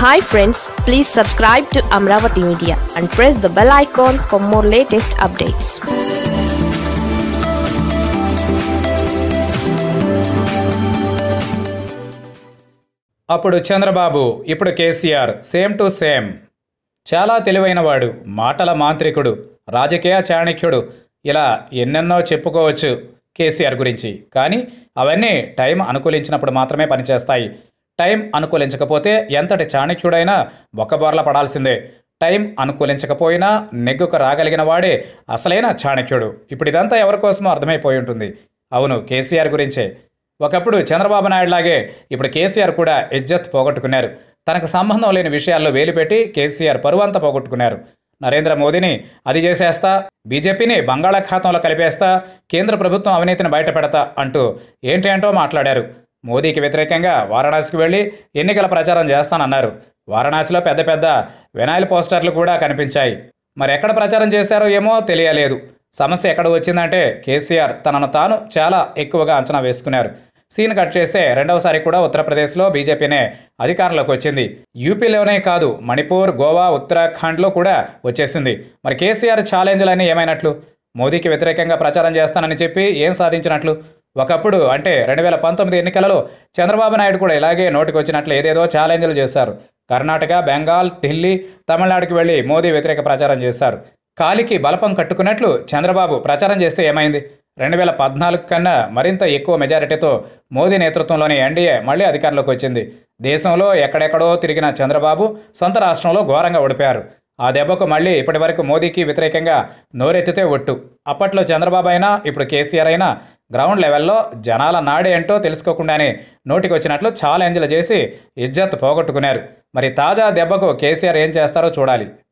hi friends please subscribe to Amaravati media and press the bell icon for more latest updates అప్పుడు చంద్రబాబు ఇప్పుడు KCR same to same చాలా తెలివైనవాడు మాటల మాంత్రికుడు రాజకీయ చాణక్యుడు ఇలా ఎన్నెన్నో చెప్పుకోవచ్చు కేసీఆర్ గురించి కానీ అవన్నీ టైం అనుకూలించినప్పుడు మాత్రమే పనిచేస్తాయి టైం అనుకూలించకపోతే ఎంతటి చాణక్యుడైనా బొక్కబోర్ల పడాల్సిందే టైం అనుకూలించకపోయినా నెగ్గుకు రాగలిగిన వాడే అసలైన చాణక్యుడు ఇప్పుడు ఇదంతా ఎవరి కోసమో అర్థమైపోయి ఉంటుంది అవును కేసీఆర్ గురించే ఒకప్పుడు చంద్రబాబు నాయుడు లాగే ఇప్పుడు కేసీఆర్ కూడా ఇజ్జత్ పోగొట్టుకున్నారు తనకు సంబంధం లేని విషయాల్లో వేలు పెట్టి కేసీఆర్ పరువంతా పోగొట్టుకున్నారు నరేంద్ర మోదీని అది చేసేస్తా బీజేపీని బంగాళాఖాతంలో కలిపేస్తా కేంద్ర ప్రభుత్వం అవినీతిని బయటపెడతా అంటూ ఏంటి అంటో మాట్లాడారు మోదీకి వ్యతిరేకంగా వారణాసికి వెళ్ళి ఎన్నికల ప్రచారం చేస్తానన్నారు వారణాసిలో పెద్ద పెద్ద వినాయిల్ పోస్టర్లు కూడా కనిపించాయి మరి ఎక్కడ ప్రచారం చేశారో ఏమో తెలియలేదు సమస్య ఎక్కడ వచ్చిందంటే కేసీఆర్ తనను తాను చాలా ఎక్కువగా అంచనా వేసుకున్నారు సీన్ కట్ చేస్తే రెండవసారి కూడా ఉత్తరప్రదేశ్లో బీజేపీనే అధికారంలోకి వచ్చింది యూపీలోనే కాదు మణిపూర్ గోవా ఉత్తరాఖండ్లో కూడా వచ్చేసింది మరి కేసీఆర్ ఛాలెంజ్లన్నీ ఏమైనట్లు మోదీకి వ్యతిరేకంగా ప్రచారం చేస్తానని చెప్పి ఏం సాధించినట్లు ఒకప్పుడు అంటే రెండు వేల పంతొమ్మిది ఎన్నికలలో చంద్రబాబు నాయుడు కూడా ఇలాగే నోటికి వచ్చినట్లు ఏదేదో ఛాలెంజ్లు చేశారు కర్ణాటక బెంగాల్ ఢిల్లీ తమిళనాడుకి వెళ్ళి మోదీ వ్యతిరేక ప్రచారం చేశారు కాలికి బలపం కట్టుకున్నట్లు చంద్రబాబు ప్రచారం చేస్తే ఏమైంది రెండు వేల పద్నాలుగు కన్నా మరింత ఎక్కువ మెజారిటీతో మోదీ నేతృత్వంలోని ఎన్డీఏ మళ్ళీ అధికారంలోకి వచ్చింది దేశంలో ఎక్కడెక్కడో తిరిగిన చంద్రబాబు సొంత రాష్ట్రంలో ఘోరంగా ఓడిపోయారు ఆ దెబ్బకు మళ్ళీ ఇప్పటి వరకు మోదీకి వ్యతిరేకంగా నోరెత్తితే ఒట్టు అప్పట్లో చంద్రబాబు అయినా ఇప్పుడు కేసీఆర్ అయినా గ్రౌండ్ లెవెల్లో జనాల నాడే ఏంటో తెలుసుకోకుండానే నోటికి వచ్చినట్లు ఛాలెంజ్లు చేసి ఇజ్జత్ పోగొట్టుకున్నారు మరి తాజా దెబ్బకు కేసీఆర్ ఏం చేస్తారో చూడాలి